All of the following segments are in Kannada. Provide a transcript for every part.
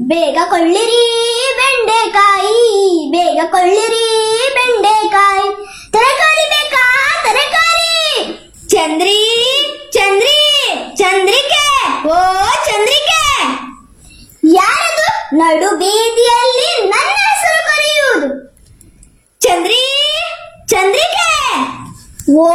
ಬೇಗ ಕೊಳ್ಳಿರಿ ಬೆಂಡೆಕಾಯಿ ಬೇಗ ಕೊಳ್ಳಿರಿ ಬೆಂಡೆಕಾಯಿ ತರಕಾರಿ ಬೇಕಾ ತರಕಾರಿ ಚಂದ್ರಿ ಚಂದ್ರಿ ಚಂದ್ರಿಕೆ ಓ ಚಂದ್ರಿಕೆ ಯಾರದು ನಡು ಬೀದಿಯಲ್ಲಿ ನನ್ನ ಹೆಸರು ಕರೆಯುವುದು ಚಂದ್ರಿ ಚಂದ್ರಿಕೆ ಓ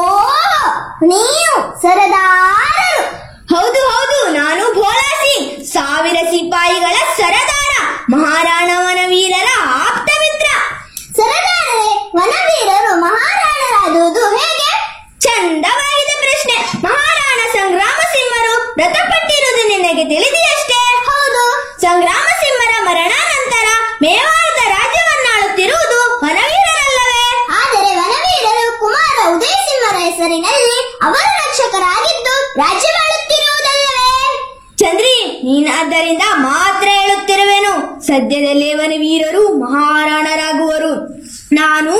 ನೀವು ಸರದಾರರು ಹೌದು ಹೌದು ನಾನು ಭೋಲಾ ಸಿಂಗ್ ಸಾವಿರ ಸಿಪಾಯಿಗಳ ಸರದಾರ ಮಹಾರಾಣ ವನವೀರರ ಆಪ್ತ ಮಿತ್ರ ಸರದಾರರೇ ವನವೀರರು ಮಹಾರಾಣರಾದುವುದು ಹೇಗೆ ಚಂದವಾಗಿದೆ ಪ್ರಶ್ನೆ ಮಹಾರಾಣ ಸಂಗ್ರಾಮ ಸಿಂಹರು ಮೃತಪಟ್ಟಿರುವುದು ನಿನಗೆ ತಿಳಿದೆಯಷ್ಟೇ ಹೌದು ಸಂಗ್ರಾಮ ಸಿಂಹರ ಮರಣಾನಂತರ ಮೇವಾಳದ ರಾಜ್ಯವನ್ನಾಳುತ್ತಿರುವುದು ವನವೀರರಲ್ಲವೇ ಆದರೆ ವನವೀರರು ಕುಮಾರ ಉದಯ ಸಿಂಹರ ಹೆಸರಿನಲ್ಲಿ ಅವರ ರಕ್ಷಕರಾಗಿದ್ದು ರಾಜ್ಯವಾಳುತ್ತಿರುವುದಲ್ಲವೇ ಚಂದ್ರಿ ನೀನಾದ್ದರಿಂದ ಮಾತ್ರ ಹೇಳುತ್ತಿರುವೆನು ಸದ್ಯದಲ್ಲೇ ವನವೀರರು ಮಹಾರಾಣರಾಗುವರು ನಾನು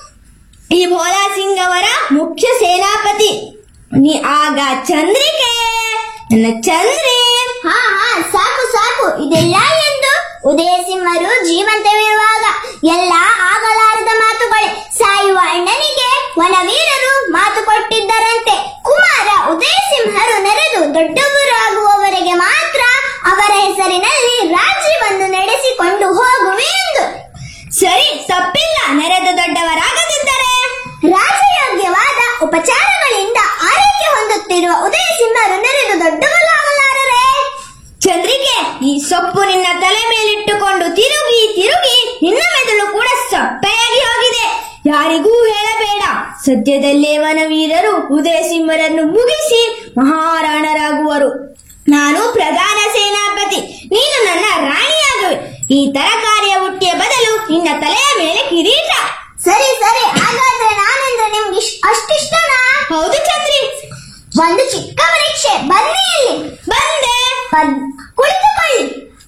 ಈ ಭೋಲಾ ಸಿಂಗ್ ಅವರ ಮುಖ್ಯ ಸೇನಾಪತಿ ನೀ ಆಗ ಚಂದ್ರಿಕೆ ನನ್ನ ಚಂದ್ರಿ ಹಾ ಹಾ ಸಾಕು ಸಾಕು ಇದೆಲ್ಲ ಎಂದು ಉದಯ ಸಿಂಹರು ಜೀವಂತವಿರುವಾಗ ಎಲ್ಲ ಆಗಲಾರದ ಮಾತುಗಳೇ ಸಾಯುವ ಅಣ್ಣನಿಗೆ ವನವೀರರು ಮಾತು ಕೊಟ್ಟಿದ್ದರಂತೆ ಕುಮಾರ ಉದಯ ಸಿಂಹರು ನೆರೆದು ದೊಡ್ಡವರಾಗುವವರೆಗೆ ಮಾತ್ರ ಅವರ ಹೆಸರಿನಲ್ಲಿ ರಾಜ್ಯವನ್ನು ನಡೆಸಿಕೊಂಡು ಹೋಗುವೆ ಎಂದು ಸರಿ ತಪ್ಪಿಲ್ಲ ನೆರೆದು ದೊಡ್ಡವರಾಗದಿದ್ದರೆ ರಾಜಯೋಗ್ಯವಾದ ಉಪಚಾರಗಳಿಂದ ಆರೈಕೆ ಹೊಂದುತ್ತಿರುವ ಉದಯ ಸಿಂಹರು ನೆರೆದು ದೊಡ್ಡವರಾಗಲಾರರೆ ಚಂದ್ರಿಕೆ ಈ ಸೊಪ್ಪು ನಿನ್ನ ತಲೆ ಮೇಲಿಟ್ಟುಕೊಂಡು ತಿರುಗಿ ತಿರುಗಿ ನಿನ್ನ ಮೆದುಳು ಕೂಡ ಸಪ್ಪೆಯಾಗಿ ಹೋಗಿದೆ ಯಾರಿಗೂ ಹೇಳಬೇಡ ಸದ್ಯದಲ್ಲೇ ವನವೀರರು ಉದಯ ಸಿಂಹರನ್ನು ಮುಗಿಸಿ ಮಹಾರಾಣರಾಗುವರು ನಾನು ಪ್ರಧಾನ ಸೇನಾಪತಿ ನೀನು ನನ್ನ ರಾಣಿಯಾಗುವೆ ಈ ತರಕಾರಿಯ ಹುಟ್ಟಿಯ ಬದಲು ನಿನ್ನ ತಲೆಯ ಮೇಲೆ ಕಿರೀಟ ಸರಿ ಸರಿ ಹಾಗಾದ್ರೆ ನಾನೆಂದ್ರೆ ನಿಮ್ಗೆ ಅಷ್ಟಿಷ್ಟನಾ ಹೌದು ಚಂದ್ರಿ ಒಂದು ಚಿಕ್ಕ ಪರೀಕ್ಷೆ ಬನ್ನಿ ಇಲ್ಲಿ ಬಂದೆ ಕುಳಿತುಕೊಳ್ಳಿ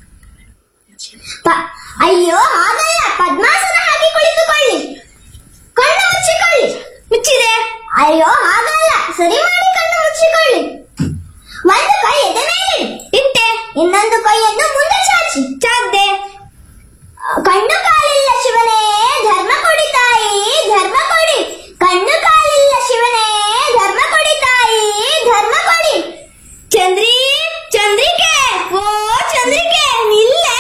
ಪ- ಅಯ್ಯೋ ಹಾಗಲ್ಲ ಪದ್ಮಾಸನ ಹಾಕಿ ಕುಳಿತುಕೊಳ್ಳಿ ಕಣ್ಣು ಮುಚ್ಚಿಕೊಳ್ಳಿ ಮುಚ್ಚಿದೆ ಅಯ್ಯೋ ಹಾಗಲ್ಲ ಸರಿ ಮಾಡಿ ಕಣ್ಣು ಮುಚ್ಚಿಕೊಳ್ಳಿ ಒಂದು ಕೈ ಎದೆ ಮೇಲೆ ಇಟ್ಟೆ ಇನ್ನೊಂದು ಕೈಯನ್ನು ಮುಂದೆ ಚಾಚಿ ಚಾದ್ದೆ ಕಣ್ಣು ಕಾಲಿಲ್ಲ ಶಿವನೇ ಧರ್ಮ ಕೊಡಿ ತಾಯಿ ಧರ್ಮ ಕೊಡಿ ಕಣ್ಣು ಕಾಲಿಲ್ಲ ಶಿವನೇ ಧರ್ಮ ಕೊಡಿ ತಾಯಿ ಧರ್ಮ ಕೊಡಿ ಚಂದ್ರಿ ಚಂದ್ರಿಕೆ ಓ ಚಂದ್ರಿಕೆ ನಿಲ್ಲೇ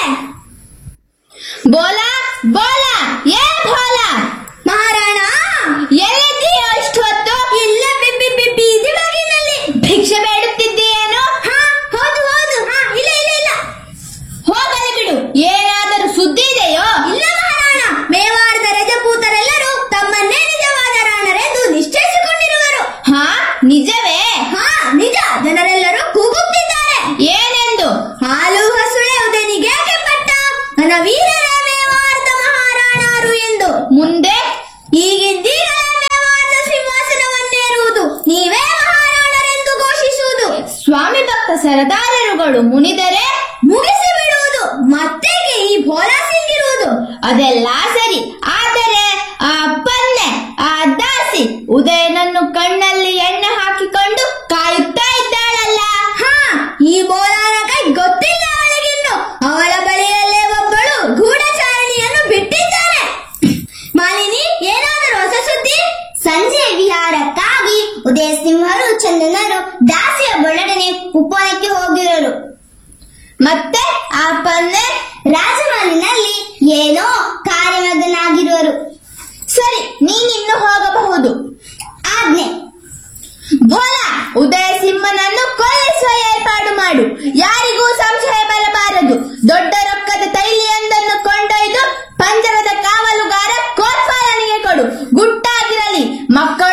ಬೋಲಾ ಬೋಲಾ ಏ ಭೋಲಾ ಮಹಾರಾಣ ಎಲ್ಲಿದ್ದೀಯ ಅಷ್ಟು ಹೊತ್ತು ಇಲ್ಲ ಬಿಬ್ಬಿ ಬಿಬ್ಬಿ ಇದು ಬಾಗಿಲಲ್ಲಿ ಭಿಕ್ಷೆ ಬೇಡುತ್ತಿದ್ದೀಯೇನು ಹಾ ಹೌದು ಹೌದು ಹಾ ಇಲ್ಲ ಇಲ್ಲ ಇಲ್ಲ ಹೋಗಲಿ ಬಿಡು ಏನಾದರೂ ಸುದ್ದಿ ಇದೆಯೋ ಇಲ್ಲ ಮಹಾರಾಣ ಮೇವಾಡದ ರಜಪೂತರೆಲ್ಲರೂ ತಮ್ಮನ್ನೇ ನಿಜವಾದ ರಾಣರೆಂದು ನಿಶ್ಚಯಿಸಿಕೊಂಡಿರುವರು ಹಾ ನಿಜವೇ ಹಾ ನಿಜ ಜನರೆಲ್ಲರೂ ಕೂಗುತ್ತಿದ್ದಾರೆ ಏನೆಂದು ಹಾಲು ಹಸುಳೆ ಉದನಿಗೆ ಪಟ್ಟ ನನ್ನ ವೀರರ ಮೇವಾಡದ ಮಹಾರಾಣರು ಎಂದು ಮುಂದೆ ಈಗಿದ್ದೀರಲ್ಲ ಮೇವಾಡದ ಸಿಂಹಾಸನವನ್ನೇರುವುದು ನೀವೇ ಮಹಾರಾಣರೆಂದು ಘೋಷಿಸುವುದು ಸ್ವಾಮಿ ಭಕ್ತ ಸರದಾರರುಗಳು ಮುನಿದರೆ ಮುಗಿಸಿ ಬಿಡುವುದು ಮತ್ತೆಗೆ ಈ ಭೋಲಾ ಸಿಂಗ್ ಇರುವುದು ಅದೆಲ್ಲ ಸರಿ ಆದರೆ ಆ ಪನ್ನೆ ಆ ದಾಸಿ ಉದಯನನ್ನು ಕಣ್ಣಲ್ಲಿ ಎಣ್ಣೆ ಹಾಕಿಕೊಂಡು ಕಾಯುತ್ತಾ ಇದ್ದಾಳಲ್ಲ ಹಾ ಈ ಬೋಲಾನ ಕೈ ಗೊತ್ತಿಲ್ಲ ಅವಳಿಗಿನ್ನು ಅವಳ ಬಳಿಯಲ್ಲೇ ಒಬ್ಬಳು ಗೂಢಚಾರಣಿಯನ್ನು ಬಿಟ್ಟಿದ್ದಾನೆ ಮಾಲಿನಿ ಏನಾದರೂ ಹೊಸ ಸುದ್ದಿ ಸಂಜೆ ವಿಹಾರಕ್ಕಾಗಿ ಉದಯ ಸಿಂಹರು ಚಂದನರು ದಾಸಿಯ ಬೊಳಡನೆ ಉಪವನಕ್ಕೆ ಹೋಗಿರರು ಮತ್ತೆ ಆ ಪನ್ನೆ ರಾಜಮನೆಯಲ್ಲಿ ಏನೋ ಕಾರ್ಯಮಗ್ನಾಗಿರುವರು ಸರಿ ನೀನಿನ್ನು ಹೋಗಬಹುದು ಆಜ್ಞೆ ಭೋಲ ಉದಯ ಸಿಂಹನನ್ನು ಕೊಲ್ಲಿಸುವ ಏರ್ಪಾಡು ಮಾಡು ಯಾರಿಗೂ ಸಂಶಯ ಬರಬಾರದು ದೊಡ್ಡ ರೊಕ್ಕದ ತೈಲಿಯೊಂದನ್ನು ಕೊಂಡೊಯ್ದು ಪಂಜರದ ಕಾವಲುಗಾರ ಕೋರ್ಪಾಲನಿಗೆ ಕೊಡು ಗುಟ್ಟಾಗಿರಲಿ ಮಕ್ಕಳು